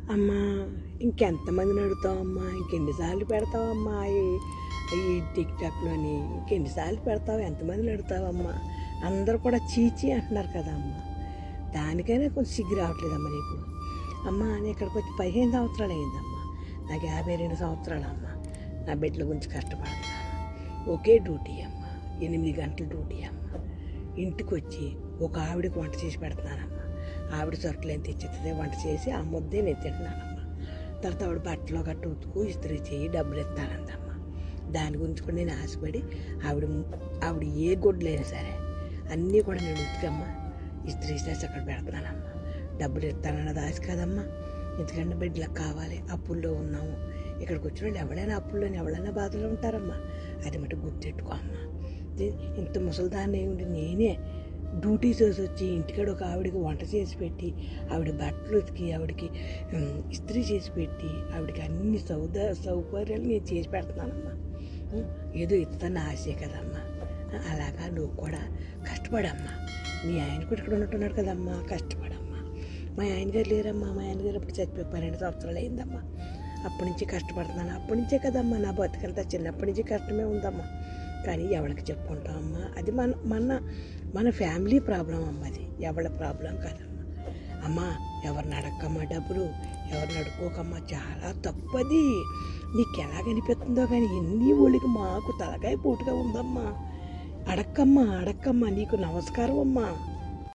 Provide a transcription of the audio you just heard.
అమ్మా ఇంకెంతమందిని అడుగుతావమ్మా ఇంకెన్నిసార్లు పెడతావమ్మా ఈ ఈ టిక్ టాక్లోని ఇంకెన్నిసార్లు పెడతావు ఎంతమందిని అడుగుతావమ్మా అందరూ కూడా చీచి అంటున్నారు కదా అమ్మ దానికైనా కొంచెం సిగ్గు రావట్లేదమ్మా నీకు అమ్మ నేను ఇక్కడికి వచ్చి పదిహేను సంవత్సరాలు అయిందమ్మా నాకు యాభై రెండు సంవత్సరాలు అమ్మ నా బిడ్డల గురించి కష్టపడుతున్నాను ఒకే డ్యూటీ అమ్మ ఎనిమిది గంటల డ్యూటీ అమ్మ ఇంటికి వచ్చి ఒక ఆవిడకి వంట చేసి పెడుతున్నానమ్మ ఆవిడ సరుకులు ఏం తెచ్చిస్తుంది వంట చేసి ఆ ముద్దే నేను తింటున్నానమ్మ తర్వాత ఆవిడ బట్టలో గట్ట ఉతుకు ఇస్త్రీ చేయి డబ్బులు ఇస్తానందమ్మ దాని గురించి కూడా నేను ఆశపడి ఆవిడ ఆవిడ ఏ గుడ్లైనా సరే అన్నీ కూడా నేను ఉతికమ్మ ఇస్త్రీ చేసి అక్కడ పెడుతున్నానమ్మ డబ్బులు ఇస్తానన్నది ఆశ కదమ్మా ఎందుకంటే బిడ్డలకు కావాలి అప్పుల్లో ఉన్నాము ఇక్కడికి వచ్చిన వాళ్ళు ఎవరైనా అప్పుల్లోని ఎవరైనా బాధలో ఉంటారమ్మా అది మటు గుర్తెట్టుకో అమ్మా ఇది- ఇంత ముసలిదాన్ని ఉండి నేనే డ్యూటీ చేసి వచ్చి ఇంటికాడ ఒక ఆవిడకి వంట చేసి పెట్టి ఆవిడ బట్టలు ఉతికి ఆవిడకి ఉమ్, ఇస్త్రీ చేసి పెట్టి ఆవిడకి అన్ని సౌద సౌకర్యాలు నేను చేసి పెడుతున్నానమ్మా ఉమ్, ఏదో ఇస్తాను ఆశే కదమ్మా అలాగా నువ్వు కూడా కష్టపడమ్మా మీ ఆయన కూడా ఇక్కడ ఉన్నట్టున్నాడు కదమ్మా కష్టపడమ్మా మా ఆయన గారు లేరమ్మా మా ఆయన గారు ఇప్పుడు చచ్చిపోయి పన్నెండు సంవత్సరాలు అయిందమ్మా అప్పటి నుంచి కష్టపడుతున్నాను అప్పటి నుంచే కదమ్మా నా బతుకంతా చిన్నప్పటి నుంచి కష్టమే ఉందమ్మా కానీ ఎవరికి చెప్పుకుంటామమ్మా అది మన మన మన ఫ్యామిలీ ప్రాబ్లం అమ్మ అది ఎవరి ప్రాబ్లం కాదమ్మా అమ్మా ఎవరిని అడక్కమ్మా డబ్బులు ఎవరిని అడుక్కోకమ్మా చాలా తప్పది నీకు ఎలా కనిపిస్తుందో కానీ ఎన్ని ఊళ్ళకి మాకు తలకాయ పోటుగా ఉందమ్మా అడక్కమ్మా అడక్కమ్మా నీకు నమస్కారం అమ్మా